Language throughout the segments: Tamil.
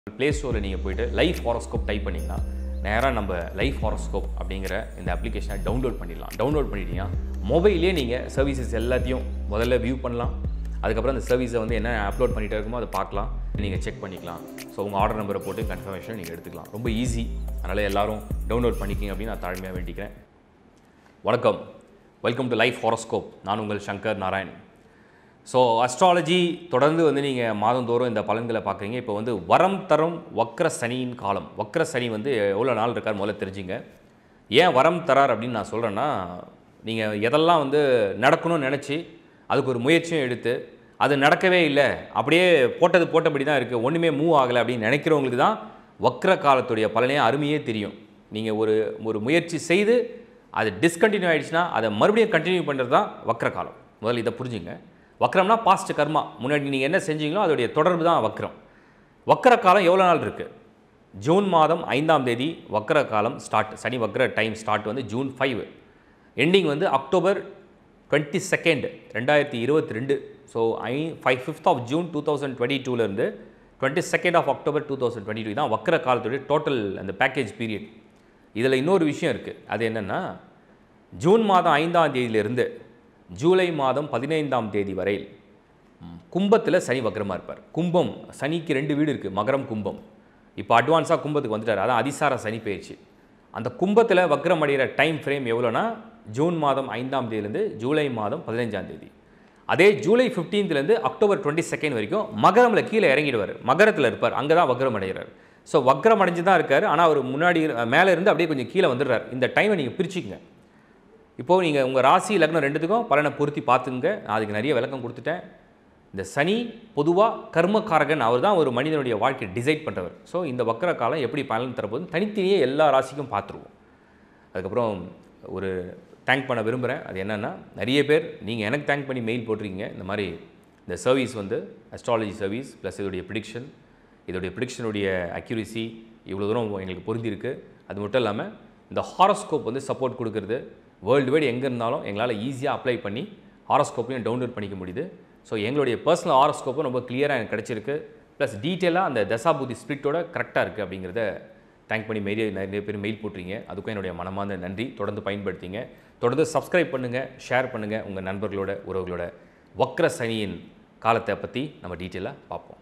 ப்ளே ஸ்டோரில் நீங்கள் போயிட்டு லைஃப் ஹாரோஸ்கோப் டைப் பண்ணிங்கன்னா நேராக நம்ம லைஃப் ஹாரோஸ்கோப் அப்படிங்கிற இந்த அப்ளிகேஷனை டவுன்லோட் பண்ணிடலாம் டவுன்லோட் பண்ணிட்டீங்கன்னா மொபைல்லே நீங்கள் சர்வீசஸ் எல்லாத்தையும் முதல்ல வியூ பண்ணலாம் அதுக்கப்புறம் அந்த சர்வீஸை வந்து என்ன அப்லோட் பண்ணிகிட்டே இருக்குமோ அதை பார்க்கலாம் நீங்கள் செக் பண்ணிக்கலாம் ஸோ உங்கள் ஆர்டர் நம்பரை போட்டு கன்ஃபர்மேஷன் நீங்கள் எடுத்துக்கலாம் ரொம்ப ஈஸி அதனால் எல்லாரும் டவுன்லோட் பண்ணிக்கிங்க அப்படின்னு நான் தாழ்மையாக வேண்டிக்கிறேன் வணக்கம் வெல்கம் டு லைஃப் ஹாரோஸ்கோப் நான் உங்கள் சங்கர் நாராயண் ஸோ அஸ்ட்ராலஜி தொடர்ந்து வந்து நீங்கள் மாதந்தோறும் இந்த பலன்களை பார்க்குறீங்க இப்போ வந்து வரம் தரும் வக்ர சனியின் காலம் வக்ர சனி வந்து எவ்வளோ நாள் இருக்கார் முதல்ல தெரிஞ்சுங்க ஏன் வரம் தரார் அப்படின்னு நான் சொல்கிறேன்னா நீங்கள் எதெல்லாம் வந்து நடக்கணும்னு நினச்சி அதுக்கு ஒரு முயற்சியும் எடுத்து அது நடக்கவே இல்லை அப்படியே போட்டது போட்டபடி தான் இருக்குது ஒன்றுமே மூவ் ஆகலை அப்படின்னு நினைக்கிறவங்களுக்கு தான் வக்ர காலத்துடைய பலனே அருமையே தெரியும் நீங்கள் ஒரு ஒரு முயற்சி செய்து அது டிஸ்கண்டினியூ ஆயிடுச்சுன்னா அதை மறுபடியும் கண்டினியூ பண்ணுறது தான் வக்ர காலம் முதல்ல இதை புரிஞ்சுங்க வக்ரம்னா பாஸ்ட் கர்மா முன்னாடி நீங்கள் என்ன செஞ்சீங்களோ அதோடைய தொடர்பு தான் வக்ரம் வக்ர காலம் எவ்வளோ நாள் இருக்குது ஜூன் மாதம் ஐந்தாம் தேதி வக்ர காலம் ஸ்டார்ட் சனி வக்ர டைம் ஸ்டார்ட் வந்து ஜூன் ஃபைவ் எண்டிங் வந்து அக்டோபர் டுவெண்ட்டி செகண்ட் ரெண்டாயிரத்தி இருபத்தி ரெண்டு so I five fifth of June two thousand twenty டூலேருந்து twenty second of October two thousand twenty two தான் வக்ர காலத்துடைய டோட்டல் அந்த பேக்கேஜ் பீரியட் இதில் இன்னொரு விஷயம் இருக்குது அது என்னென்னா ஜூன் மாதம் ஐந்தாம் தேதியிலிருந்து ஜூலை மாதம் பதினைந்தாம் தேதி வரை கும்பத்தில் சனி வக்ரமாக இருப்பார் கும்பம் சனிக்கு ரெண்டு வீடு இருக்குது மகரம் கும்பம் இப்போ அட்வான்ஸாக கும்பத்துக்கு வந்துட்டார் அதான் அதிசார சனி பயிற்சி அந்த கும்பத்தில் வக்ரம் அடைகிற டைம் ஃப்ரேம் எவ்வளோனா ஜூன் மாதம் ஐந்தாம் தேதியிலேருந்து ஜூலை மாதம் பதினைஞ்சாம் தேதி அதே ஜூலை ஃபிஃப்டீன்த்லேருந்து அக்டோபர் டுவெண்ட்டி செகண்ட் வரைக்கும் மகரமில் கீழே இறங்கிடுவார் மகரத்தில் இருப்பார் அங்கே தான் வக்ரம் அடைகிறார் ஸோ வக்ரம் அடைஞ்சு தான் இருக்கார் ஆனால் அவர் முன்னாடி மேலே இருந்து அப்படியே கொஞ்சம் கீழே வந்துடுறார் இந்த டைமை நீங்கள் பிரிச்சுக்கங்க இப்போது நீங்கள் உங்கள் ராசி லக்னம் ரெண்டுத்துக்கும் பலனை பொருத்தி பார்த்துங்க நான் அதுக்கு நிறைய விளக்கம் கொடுத்துட்டேன் இந்த சனி பொதுவாக கர்மக்காரகன் அவர் தான் ஒரு மனிதனுடைய வாழ்க்கையை டிசைட் பண்ணுறவர் ஸோ இந்த வக்கர காலம் எப்படி பலன் தரப்போது தனித்தனியே எல்லா ராசிக்கும் பார்த்துருவோம் அதுக்கப்புறம் ஒரு தேங்க் பண்ண விரும்புகிறேன் அது என்னென்னா நிறைய பேர் நீங்கள் எனக்கு தேங்க் பண்ணி மெயில் போட்டிருக்கீங்க இந்த மாதிரி இந்த சர்வீஸ் வந்து அஸ்ட்ராலஜி சர்வீஸ் ப்ளஸ் இதோடைய ப்ரிடிக்ஷன் இதோடைய ப்ரிடிக்ஷனுடைய அக்யூரிசி இவ்வளோ தூரம் எங்களுக்கு பொருந்திருக்கு அது மட்டும் இல்லாமல் இந்த ஹாரோஸ்கோப் வந்து சப்போர்ட் கொடுக்குறது வேர்ல்டு வைடு எங்கே இருந்தாலும் எங்களால் ஈஸியாக அப்ளை பண்ணி ஹாரோஸ்கோப்பையும் டவுன்லோட் பண்ணிக்க முடியுது ஸோ எங்களுடைய பர்சனல் ஹாரோஸ்கோப்பும் ரொம்ப கிளியராக எனக்கு கிடச்சிருக்கு ப்ளஸ் டீட்டெயிலாக அந்த தசாபுதி ஸ்பிரிட்டோட கரெக்டாக இருக்குது அப்படிங்கிறத தேங்க் பண்ணி மெயில் நிறைய பேர் மெயில் போட்டுறீங்க அதுக்கும் என்னுடைய மனமார்ந்த நன்றி தொடர்ந்து பயன்படுத்திங்க தொடர்ந்து சப்ஸ்கிரைப் பண்ணுங்கள் ஷேர் பண்ணுங்கள் உங்கள் நண்பர்களோட உறவுகளோட வக்ர சனியின் காலத்தை பற்றி நம்ம டீட்டெயிலாக பார்ப்போம்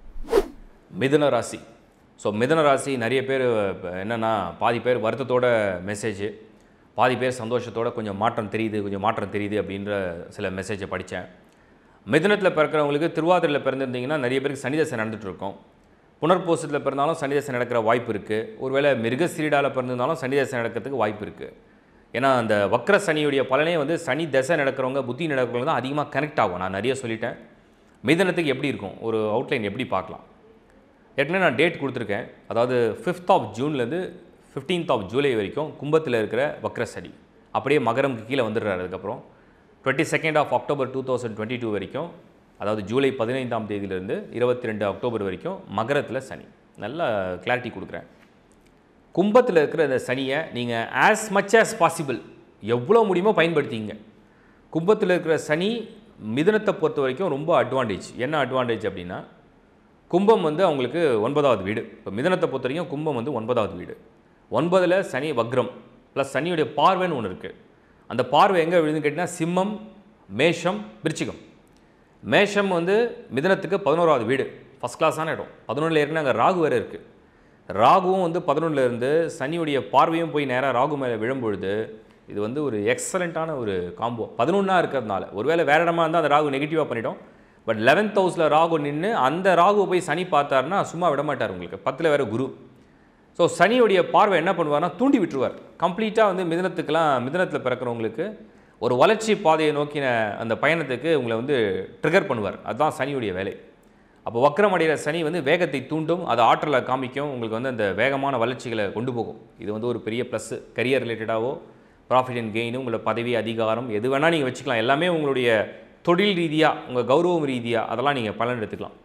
மிதுன ராசி ஸோ மிதுன ராசி நிறைய பேர் என்னென்னா பாதி பேர் வருத்தத்தோட மெசேஜ் பாதி பேர் சந்தோஷத்தோட கொஞ்சம் மாற்றம் தெரியுது கொஞ்சம் மாற்றம் தெரியுது அப்படின்ற சில மெசேஜை படித்தேன் மிதுனத்தில் பிறக்கிறவங்களுக்கு திருவாதிரையில் பிறந்திருந்தீங்கன்னா நிறைய பேருக்கு சனிதசை நடந்துட்டு இருக்கும் புனர்பூசத்தில் பிறந்தாலும் சனிதசை நடக்கிற வாய்ப்பு இருக்குது ஒருவேளை மிருகசீடாவில் பிறந்திருந்தாலும் சனிதசை நடக்கிறதுக்கு வாய்ப்பு இருக்குது ஏன்னா அந்த வக்ர சனியுடைய பலனே வந்து சனி தசை நடக்கிறவங்க புத்தி நடக்கிறவங்க தான் அதிகமாக கனெக்ட் ஆகும் நான் நிறைய சொல்லிட்டேன் மிதனத்துக்கு எப்படி இருக்கும் ஒரு அவுட்லைன் எப்படி பார்க்கலாம் ஏற்கனவே நான் டேட் கொடுத்துருக்கேன் அதாவது ஃபிஃப்த் ஆஃப் ஜூன்லேருந்து ஃபிஃப்டீன்த் ஆஃப் ஜூலை வரைக்கும் கும்பத்தில் இருக்கிற வக்ர சனி அப்படியே மகரமுக்கு கீழே வந்துடுறாரு அதுக்கப்புறம் twenty second of October two thousand twenty two வரைக்கும் அதாவது ஜூலை பதினைந்தாம் தேதியிலேருந்து இருபத்தி ரெண்டு அக்டோபர் வரைக்கும் மகரத்தில் சனி நல்ல கிளாரிட்டி கொடுக்குறேன் கும்பத்தில் இருக்கிற இந்த சனியை நீங்கள் ஆஸ் மச் ஆஸ் பாசிபிள் எவ்வளோ முடியுமோ பயன்படுத்திங்க கும்பத்தில் இருக்கிற சனி மிதனத்தை பொறுத்த வரைக்கும் ரொம்ப அட்வான்டேஜ் என்ன அட்வான்டேஜ் அப்படின்னா கும்பம் வந்து அவங்களுக்கு ஒன்பதாவது வீடு இப்போ மிதனத்தை பொறுத்த வரைக்கும் கும்பம் வந்து ஒன்பதாவது வீடு ஒன்பதில் சனி வக்ரம் ப்ளஸ் சனியுடைய பார்வைன்னு ஒன்று இருக்குது அந்த பார்வை எங்கே விழுதுன்னு கேட்டிங்கன்னா சிம்மம் மேஷம் விருச்சிகம் மேஷம் வந்து மிதனத்துக்கு பதினோராவது வீடு ஃபஸ்ட் கிளாஸான இடம் பதினொன்றில் ஏற்கனவே அங்கே ராகு வேறு இருக்குது ராகுவும் வந்து பதினொன்றில் இருந்து சனியுடைய பார்வையும் போய் நேராக ராகு மேலே விழும்பொழுது இது வந்து ஒரு எக்ஸலண்ட்டான ஒரு காம்போ பதினொன்றா இருக்கிறதுனால ஒருவேளை வேறு இடமா இருந்தால் அந்த ராகு நெகட்டிவாக பண்ணிட்டோம் பட் லெவன்த் ஹவுஸில் ராகு நின்று அந்த ராகுவை போய் சனி பார்த்தாருன்னா சும்மா விட மாட்டார் உங்களுக்கு பத்தில் வேறு குரு ஸோ சனியுடைய பார்வை என்ன பண்ணுவார்னா தூண்டி விட்டுருவார் கம்ப்ளீட்டாக வந்து மிதனத்துக்கெல்லாம் மிதனத்தில் பிறக்கிறவங்களுக்கு ஒரு வளர்ச்சி பாதையை நோக்கின அந்த பயணத்துக்கு உங்களை வந்து ட்ரிகர் பண்ணுவார் அதுதான் சனியுடைய வேலை அப்போ வக்ரம் அடைகிற சனி வந்து வேகத்தை தூண்டும் அது ஆற்றலை காமிக்கும் உங்களுக்கு வந்து அந்த வேகமான வளர்ச்சிகளை கொண்டு போகும் இது வந்து ஒரு பெரிய ப்ளஸ்ஸு கரியர் ரிலேட்டடாகவோ ப்ராஃபிட் அண்ட் கெயின் உங்களை பதவி அதிகாரம் எது வேணால் நீங்கள் வச்சுக்கலாம் எல்லாமே உங்களுடைய தொழில் ரீதியாக உங்கள் கௌரவம் ரீதியாக அதெல்லாம் நீங்கள் பலன் எடுத்துக்கலாம்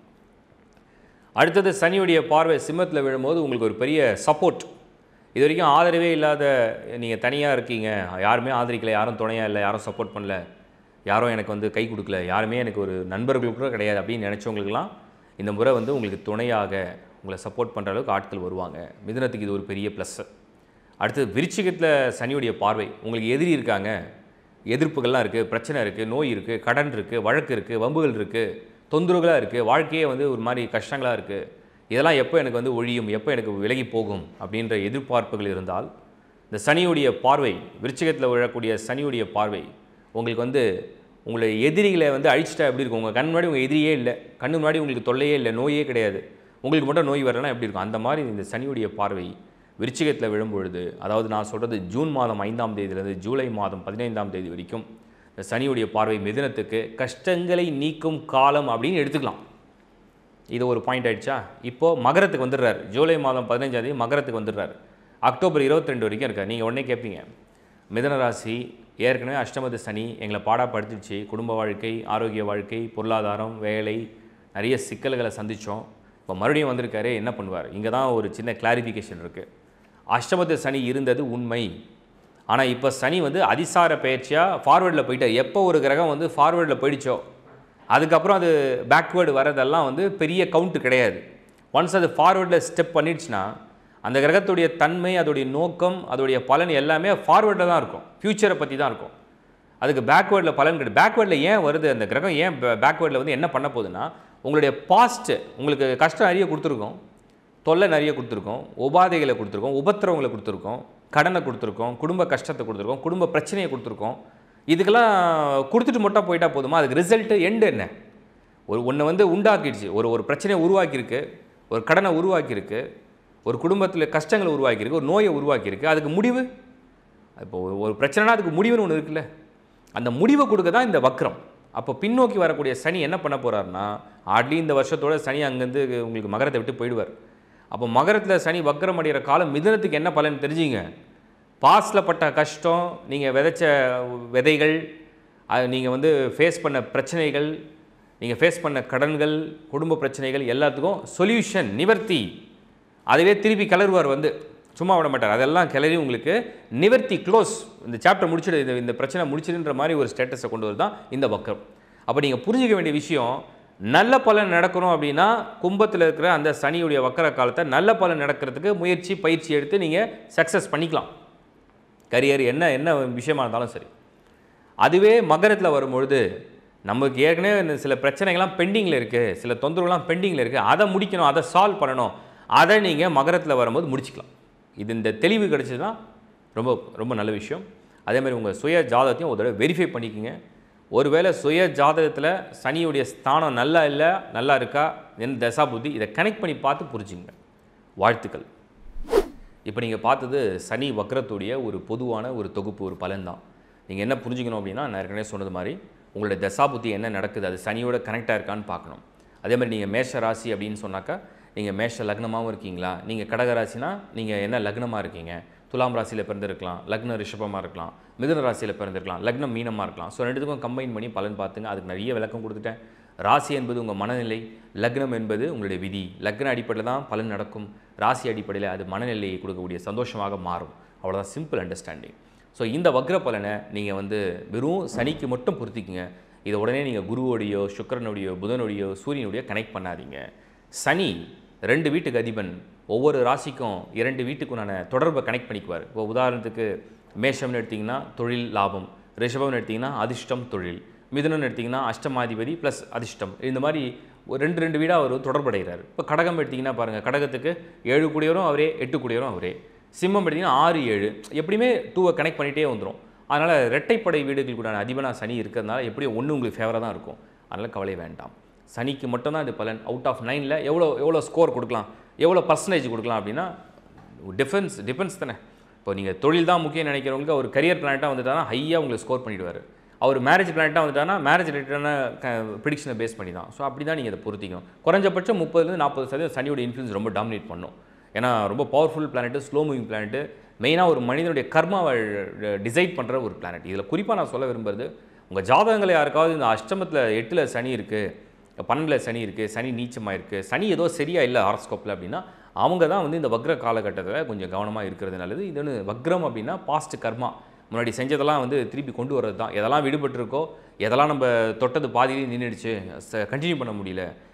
அடுத்தது சனியுடைய பார்வை சிம்மத்தில் விழும்போது உங்களுக்கு ஒரு பெரிய சப்போர்ட் இது வரைக்கும் ஆதரவே இல்லாத நீங்கள் தனியாக இருக்கீங்க யாருமே ஆதரிக்கல யாரும் துணையாக இல்லை யாரும் சப்போர்ட் பண்ணல யாரும் எனக்கு வந்து கை கொடுக்கல யாருமே எனக்கு ஒரு நண்பர்கள் கூட கிடையாது அப்படின்னு நினச்சவங்களுக்கெல்லாம் இந்த முறை வந்து உங்களுக்கு துணையாக உங்களை சப்போர்ட் பண்ணுற அளவுக்கு ஆட்கள் வருவாங்க மிதுனத்துக்கு இது ஒரு பெரிய ப்ளஸ்ஸு அடுத்து விருச்சிகத்தில் சனியுடைய பார்வை உங்களுக்கு எதிரி இருக்காங்க எதிர்ப்புகள்லாம் இருக்குது பிரச்சனை இருக்குது நோய் இருக்குது கடன் இருக்குது வழக்கு இருக்குது வம்புகள் இருக்குது தொந்தரவுகளாக இருக்குது வாழ்க்கையே வந்து ஒரு மாதிரி கஷ்டங்களாக இருக்குது இதெல்லாம் எப்போ எனக்கு வந்து ஒழியும் எப்போ எனக்கு விலகி போகும் அப்படின்ற எதிர்பார்ப்புகள் இருந்தால் இந்த சனியுடைய பார்வை விருச்சிகத்தில் விழக்கூடிய சனியுடைய பார்வை உங்களுக்கு வந்து உங்களுடைய எதிரிகளை வந்து அழிச்சிட்டா எப்படி இருக்கும் உங்கள் கண் முன்னாடி உங்கள் எதிரியே இல்லை கண்ணு முன்னாடி உங்களுக்கு தொல்லையே இல்லை நோயே கிடையாது உங்களுக்கு மட்டும் நோய் வரலன்னா எப்படி இருக்கும் அந்த மாதிரி இந்த சனியுடைய பார்வை விருச்சிகத்தில் விழும்பொழுது அதாவது நான் சொல்கிறது ஜூன் மாதம் ஐந்தாம் தேதியிலிருந்து ஜூலை மாதம் பதினைந்தாம் தேதி வரைக்கும் இந்த சனியுடைய பார்வை மிதுனத்துக்கு கஷ்டங்களை நீக்கும் காலம் அப்படின்னு எடுத்துக்கலாம் இது ஒரு பாயிண்ட் ஆயிடுச்சா இப்போது மகரத்துக்கு வந்துடுறாரு ஜூலை மாதம் பதினஞ்சாம் தேதி மகரத்துக்கு வந்துடுறாரு அக்டோபர் 22 வரைக்கும் இருக்கார் நீங்கள் உடனே கேட்பீங்க மிதன ராசி ஏற்கனவே அஷ்டமத்து சனி எங்களை பாடாப்படுத்திடுச்சு குடும்ப வாழ்க்கை ஆரோக்கிய வாழ்க்கை பொருளாதாரம் வேலை நிறைய சிக்கல்களை சந்தித்தோம் இப்போ மறுபடியும் வந்திருக்காரு என்ன பண்ணுவார் இங்கே தான் ஒரு சின்ன கிளாரிஃபிகேஷன் இருக்குது அஷ்டமத்து சனி இருந்தது உண்மை ஆனால் இப்போ சனி வந்து அதிசார பயிற்சியாக ஃபார்வேர்டில் போயிட்டார் எப்போ ஒரு கிரகம் வந்து ஃபார்வேர்டில் போயிடுச்சோ அதுக்கப்புறம் அது பேக்வேர்டு வரதெல்லாம் வந்து பெரிய கவுண்ட்டு கிடையாது ஒன்ஸ் அது ஃபார்வேர்டில் ஸ்டெப் பண்ணிடுச்சுன்னா அந்த கிரகத்துடைய தன்மை அதோடைய நோக்கம் அதோடைய பலன் எல்லாமே ஃபார்வேர்டில் தான் இருக்கும் ஃப்யூச்சரை பற்றி தான் இருக்கும் அதுக்கு பேக்வேர்டில் பலன் கிடையாது பேக்வேர்டில் ஏன் வருது அந்த கிரகம் ஏன் பேக்வேர்டில் வந்து என்ன பண்ண போகுதுன்னா உங்களுடைய பாஸ்ட்டு உங்களுக்கு கஷ்டம் நிறைய கொடுத்துருக்கோம் தொல்லை நிறைய கொடுத்துருக்கோம் உபாதைகளை கொடுத்துருக்கோம் உபத்திரவங்களை கொடுத்துருக்கோம் கடனை கொடுத்துருக்கோம் குடும்ப கஷ்டத்தை கொடுத்துருக்கோம் குடும்ப பிரச்சனையை கொடுத்துருக்கோம் இதுக்கெல்லாம் கொடுத்துட்டு மட்டும் போயிட்டா போதுமா அதுக்கு ரிசல்ட்டு எண்டு என்ன ஒரு ஒன்று வந்து உண்டாக்கிடுச்சு ஒரு ஒரு பிரச்சனையை உருவாக்கியிருக்கு ஒரு கடனை உருவாக்கியிருக்கு ஒரு குடும்பத்தில் கஷ்டங்களை உருவாக்கியிருக்கு ஒரு நோயை உருவாக்கியிருக்கு அதுக்கு முடிவு இப்போ ஒரு- ஒரு பிரச்சனைனா அதுக்கு முடிவுன்னு ஒன்று இருக்குல்ல அந்த முடிவை கொடுக்க தான் இந்த வக்ரம் அப்போ பின்னோக்கி வரக்கூடிய சனி என்ன பண்ண போறாருன்னா ஆட்லி இந்த வருஷத்தோட சனி அங்கேருந்து உங்களுக்கு மகரத்தை விட்டு போயிடுவார் அப்போ மகரத்தில் சனி வக்ரம் அடைகிற காலம் மிதுனத்துக்கு என்ன பலன் தெரிஞ்சுங்க பாஸ்டில் பட்ட கஷ்டம் நீங்கள் விதைச்ச விதைகள் அது நீங்கள் வந்து ஃபேஸ் பண்ண பிரச்சனைகள் நீங்கள் ஃபேஸ் பண்ண கடன்கள் குடும்ப பிரச்சனைகள் எல்லாத்துக்கும் சொல்யூஷன் நிவர்த்தி அதுவே திருப்பி கிளறுவார் வந்து சும்மா விட மாட்டார் அதெல்லாம் கிளறி உங்களுக்கு நிவர்த்தி க்ளோஸ் இந்த சாப்டர் முடிச்சிடு இந்த இந்த பிரச்சனை முடிச்சிடுன்ற மாதிரி ஒரு ஸ்டேட்டஸை கொண்டு வருது தான் இந்த வக்கரம் அப்போ நீங்கள் புரிஞ்சுக்க வேண்டிய விஷயம் நல்ல பலன் நடக்கணும் அப்படின்னா கும்பத்தில் இருக்கிற அந்த சனியுடைய வக்கர காலத்தை நல்ல பலன் நடக்கிறதுக்கு முயற்சி பயிற்சி எடுத்து நீங்கள் சக்ஸஸ் பண்ணிக்கலாம் கரியர் என்ன என்ன விஷயமா இருந்தாலும் சரி அதுவே மகரத்தில் வரும்பொழுது நமக்கு ஏற்கனவே இந்த சில பிரச்சனைகள்லாம் பெண்டிங்கில் இருக்குது சில தொந்தரவுலாம் பெண்டிங்கில் இருக்குது அதை முடிக்கணும் அதை சால்வ் பண்ணணும் அதை நீங்கள் மகரத்தில் வரும்போது முடிச்சுக்கலாம் இது இந்த தெளிவு கிடைச்சதுன்னா ரொம்ப ரொம்ப நல்ல விஷயம் அதே மாதிரி உங்கள் சுய ஜாதகத்தையும் ஒரு தடவை வெரிஃபை பண்ணிக்கோங்க ஒருவேளை சுய ஜாதகத்தில் சனியுடைய ஸ்தானம் நல்லா இல்லை நல்லா இருக்கா என்ன தசா புத்தி இதை கனெக்ட் பண்ணி பார்த்து புரிஞ்சுங்க வாழ்த்துக்கள் இப்போ நீங்கள் பார்த்தது சனி வக்ரத்துடைய ஒரு பொதுவான ஒரு தொகுப்பு ஒரு பலன் தான் நீங்கள் என்ன புரிஞ்சுக்கணும் அப்படின்னா நான் ஏற்கனவே சொன்னது மாதிரி உங்களுடைய தசாபுத்தி என்ன நடக்குது அது சனியோட கனெக்டாக இருக்கான்னு பார்க்கணும் அதே மாதிரி நீங்கள் மேஷ ராசி அப்படின்னு சொன்னாக்கா நீங்கள் மேஷ லக்னமாகவும் இருக்கீங்களா நீங்கள் கடக ராசினா நீங்கள் என்ன லக்னமாக இருக்கீங்க துலாம் ராசியில் பிறந்திருக்கலாம் லக்ன ரிஷபமாக இருக்கலாம் மிதுன ராசியில் பிறந்திருக்கலாம் லக்னம் மீனமாக இருக்கலாம் ஸோ ரெண்டுத்துக்கும் கம்பைன் பண்ணி பலன் பார்த்துங்க அதுக்கு நிறைய விளக்கம் கொடுத்துட்டேன் ராசி என்பது உங்கள் மனநிலை லக்னம் என்பது உங்களுடைய விதி லக்ன அடிப்படையில் தான் பலன் நடக்கும் ராசி அடிப்படையில் அது மனநிலையை கொடுக்கக்கூடிய சந்தோஷமாக மாறும் அவ்வளோதான் சிம்பிள் அண்டர்ஸ்டாண்டிங் ஸோ இந்த வக்ர பலனை நீங்கள் வந்து வெறும் சனிக்கு மட்டும் பொருத்திக்குங்க இதை உடனே நீங்கள் குருவோடையோ சுக்கிரனுடையோ புதனுடையோ சூரியனுடையோ கனெக்ட் பண்ணாதீங்க சனி ரெண்டு வீட்டுக்கு அதிபன் ஒவ்வொரு ராசிக்கும் இரண்டு வீட்டுக்குண்டான தொடர்பை கனெக்ட் பண்ணிக்குவார் இப்போ உதாரணத்துக்கு மேஷம்னு எடுத்திங்கன்னா தொழில் லாபம் ரிஷபம்னு எடுத்திங்கன்னா அதிர்ஷ்டம் தொழில் மிதுனம்னு எடுத்திங்கன்னா அஷ்டமாதிபதி ப்ளஸ் அதிர்ஷ்டம் இந்த மாதிரி ஒரு ரெண்டு ரெண்டு வீடாக அவர் தொடர்புடைகிறார் இப்போ கடகம் எடுத்திங்கன்னா பாருங்கள் கடகத்துக்கு ஏழு கூடியவரும் அவரே எட்டு கூடியவரும் அவரே சிம்மம் எடுத்திங்கன்னா ஆறு ஏழு எப்படியுமே டூவை கனெக்ட் பண்ணிகிட்டே வந்துடும் அதனால் இரட்டைப்படை வீடுகளுக்குண்டான அதிபனா சனி இருக்கிறதுனால எப்படியும் ஒன்று உங்களுக்கு ஃபேவராக தான் இருக்கும் அதனால் கவலை வேண்டாம் சனிக்கு மட்டும்தான் இது பலன் அவுட் ஆஃப் நைனில் எவ்வளோ எவ்வளோ ஸ்கோர் கொடுக்கலாம் எவ்வளோ பர்சன்டேஜ் கொடுக்கலாம் அப்படின்னா டிஃபென்ஸ் டிஃபென்ஸ் தானே இப்போ நீங்கள் தொழில் தான் முக்கியம் நினைக்கிறவங்களுக்கு அவர் கரியர் பிளானட்டாக வந்துட்டானா ஹையாக உங்களுக்கு ஸ்கோர் பண்ணிடுவார் அவர் மேரேஜ் பிளானட்டாக வந்துட்டானா மேரேஜ் ரிலேட்டடான ப்ரிடிக்ஷனை பேஸ் பண்ணி தான் ஸோ அப்படி தான் நீங்கள் அதை பொருத்திக்கணும் குறைஞ்சபட்சம் முப்பதுலேருந்து நாற்பது சதவீதம் சனியோட இன்ஃப்ளூன்ஸ் ரொம்ப டாமினேட் பண்ணும் ஏன்னா ரொம்ப powerful planet slow moving planet மெயினாக ஒரு மனிதனுடைய கர்மாவை டிசைட் பண்ணுற ஒரு பிளானட் இதில் குறிப்பாக நான் சொல்ல விரும்புறது உங்கள் ஜாதகங்களை யாருக்காவது இந்த அஷ்டமத்தில் எட்டில் சனி இருக்குது பன்னெண்டில் சனி இருக்குது சனி நீச்சமாக இருக்குது சனி ஏதோ சரியா இல்லை ஹாரஸ்கோப்பில் அப்படின்னா அவங்க தான் வந்து இந்த வக்ர காலகட்டத்தில் கொஞ்சம் கவனமாக இருக்கிறது நல்லது இது ஒன்று வக்ரம் அப்படின்னா பாஸ்ட் கர்மா முன்னாடி செஞ்சதெல்லாம் வந்து திருப்பி கொண்டு வர்றது தான் எதெல்லாம் விடுபட்டிருக்கோ எதெல்லாம் நம்ம தொட்டது பாதியிலே நின்றுடுச்சு கண்டினியூ பண்ண முடியல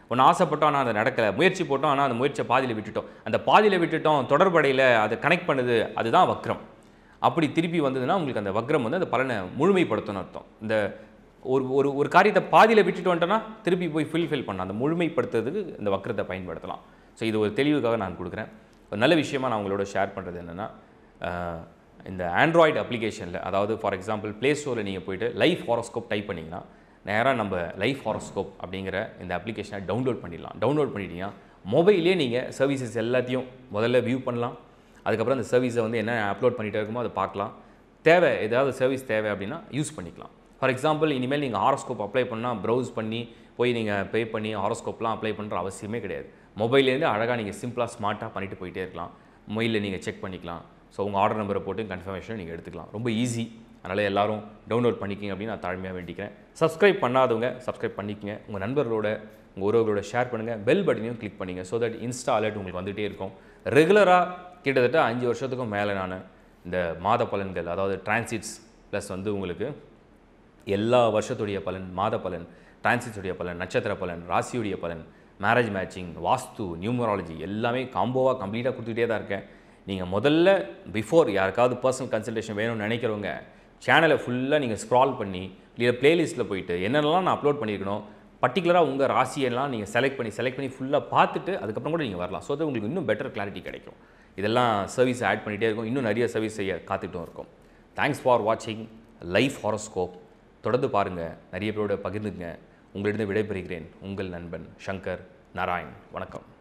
ஒன்று ஆசைப்பட்டோம் ஆனால் அது நடக்கலை முயற்சி போட்டோம் ஆனால் அந்த முயற்சியை பாதியில் விட்டுட்டோம் அந்த பாதியில் விட்டுட்டோம் தொடர்படையில் அதை கனெக்ட் பண்ணுது அதுதான் வக்ரம் அப்படி திருப்பி வந்ததுன்னா உங்களுக்கு அந்த வக்ரம் வந்து அந்த பலனை முழுமைப்படுத்தணும்னு அர்த்தம் இந்த ஒரு ஒரு ஒரு காரியத்தை பாதியில் விட்டுட்டு வந்துட்டோன்னா திருப்பி போய் ஃபுல்ஃபில் பண்ணலாம் அந்த முழுமைப்படுத்துறதுக்கு இந்த வக்ரத்தை பயன்படுத்தலாம் ஸோ இது ஒரு தெளிவுக்காக நான் கொடுக்குறேன் ஒரு நல்ல விஷயமா நான் உங்களோட ஷேர் பண்ணுறது என்னென்னா இந்த ஆண்ட்ராய்டு அப்ளிகேஷனில் அதாவது ஃபார் எக்ஸாம்பிள் ப்ளே ஸ்டோரில் நீங்கள் போயிட்டு லைஃப் ஹாரோஸ்கோப் டைப் பண்ணிங்கன்னா நேராக நம்ம லைஃப் ஹாரோஸ்கோப் அப்படிங்கிற இந்த அப்ளிகேஷனை டவுன்லோட் பண்ணிடலாம் டவுன்லோட் பண்ணிட்டீங்கன்னா மொபைல்லே நீங்கள் சர்வீசஸ் எல்லாத்தையும் முதல்ல வியூ பண்ணலாம் அதுக்கப்புறம் அந்த சர்வீஸை வந்து என்ன அப்லோட் பண்ணிகிட்டே இருக்குமோ அதை பார்க்கலாம் தேவை ஏதாவது சர்வீஸ் தேவை அப்படின்னா யூஸ் பண்ணிக்கலாம் ஃபார் எக்ஸாம்பிள் இனிமேல் நீங்கள் ஹாரோஸ்கோப் அப்ளை பண்ணால் ப்ரௌஸ் பண்ணி போய் நீங்கள் பே பண்ணி ஹாரோஸ்கோப்லாம் அப்ளை பண்ணுற அவசியமே கிடையாது மொபைல்லேருந்து அழகாக நீங்கள் சிம்பிளாக ஸ்மார்ட்டாக பண்ணிட்டு போயிட்டே இருக்கலாம் மொபைலில் நீங்கள் செக் பண்ணிக்கலாம் ஸோ உங்கள் ஆர்டர் நம்பரை போட்டு கன்ஃபர்மேஷன் நீங்கள் எடுத்துக்கலாம் ரொம்ப ஈஸி அதனால் எல்லாரும் டவுன்லோட் பண்ணிக்கிங்க அப்படின்னு நான் தாழ்மையாக வேண்டிக்கிறேன் சப்ஸ்கிரைப் பண்ணாதவங்க சப்ஸ்கிரைப் பண்ணிக்கங்க உங்கள் நண்பர்களோட உங்கள் உறவுகளோட ஷேர் பண்ணுங்கள் பெல் பட்டனையும் கிளிக் பண்ணுங்க ஸோ தட் இன்ஸ்டா அலர்ட் உங்களுக்கு வந்துகிட்டே இருக்கும் ரெகுலராக கிட்டத்தட்ட அஞ்சு வருஷத்துக்கும் மேலே நான் இந்த மாத பலன்கள் அதாவது டிரான்சிட்ஸ் ப்ளஸ் வந்து உங்களுக்கு எல்லா வருஷத்துடைய பலன் மாத பலன் டிரான்சிட்ஸுடைய பலன் நட்சத்திர பலன் ராசியுடைய பலன் மேரேஜ் மேட்சிங் வாஸ்து நியூமராலஜி எல்லாமே காம்போவாக கம்ப்ளீட்டாக கொடுத்துக்கிட்டே தான் இருக்கேன் நீங்கள் முதல்ல பிஃபோர் யாருக்காவது பர்சனல் கன்சல்டேஷன் வேணும்னு நினைக்கிறவங்க சேனலை ஃபுல்லாக நீங்கள் ஸ்க்ரால் பண்ணி இல்லை ப்ளேலிஸ்ட்டில் போயிட்டு என்னென்னலாம் நான் அப்லோட் பண்ணியிருக்கணும் பர்டிகுலராக உங்கள் ராசியெல்லாம் நீங்கள் செலக்ட் பண்ணி செலக்ட் பண்ணி ஃபுல்லாக பார்த்துட்டு அதுக்கப்புறம் கூட நீங்கள் வரலாம் ஸோ அது உங்களுக்கு இன்னும் பெட்டர் கிளாரிட்டி கிடைக்கும் இதெல்லாம் சர்வீஸ் ஆட் பண்ணிகிட்டே இருக்கும் இன்னும் நிறைய சர்வீஸ் செய்ய காத்துட்டும் இருக்கும் தேங்க்ஸ் ஃபார் வாட்சிங் லைஃப் ஹாரோஸ்கோப் தொடர்ந்து பாருங்கள் நிறைய பேரோட பகிர்ந்துங்க உங்களிடம் விடைபெறுகிறேன் உங்கள் நண்பன் சங்கர் நாராயண் வணக்கம்